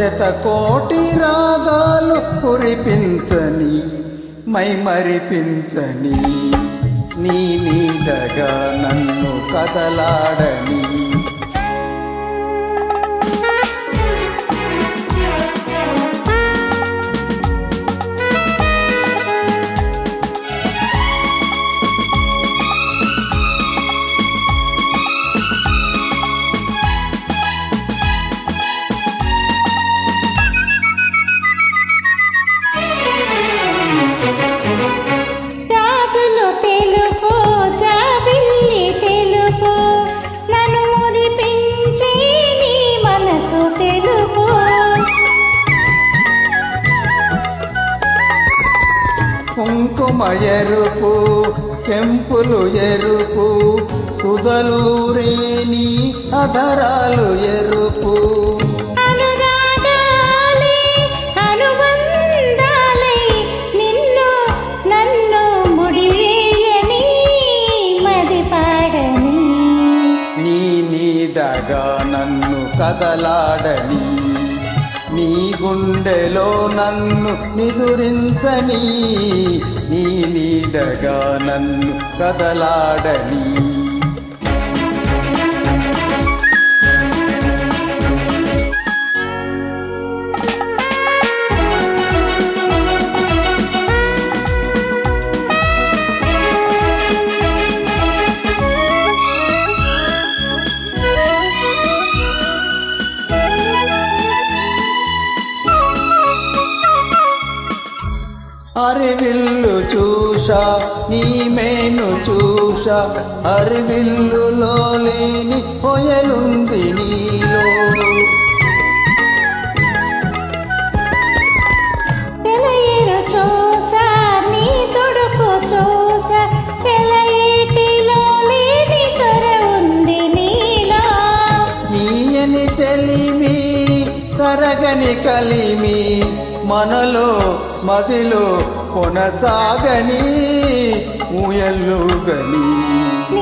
శత కోటి రాగాలు కురిపించని మై మరిపించని నీ నీడగా నన్ను కదలాడని రాజులు తెలుపు జాబిల్లి తెలుపు నన్ను మురిపించే నీ మనసు తెలుపు కుంకుమ ఎరుపు కెంపులు ఎరుపు సుధలూరేని అధరాలు ఎరుపు అనురాగాలే అనుబంధాలై నిన్ను నన్ను ముడివేయని మది పాడని నీ నీడగా నన్ను కదలాడని నీ గుండెలో నన్ను నిదురించని నీ నీడగా నన్ను కదలాడని అరివిల్లు చూషా నీ మేను చూషా అరివిల్లులో లేని పొయలుంది నీలో తెలయేరు చూసా నీ తుడుపు చూసా తెలయేటిలో లేని చొర ఉంది నీలో ఈయని చెలిమి తరగని కలిమి మనలో మదిలో కొనసాగని ఊయల్లుగని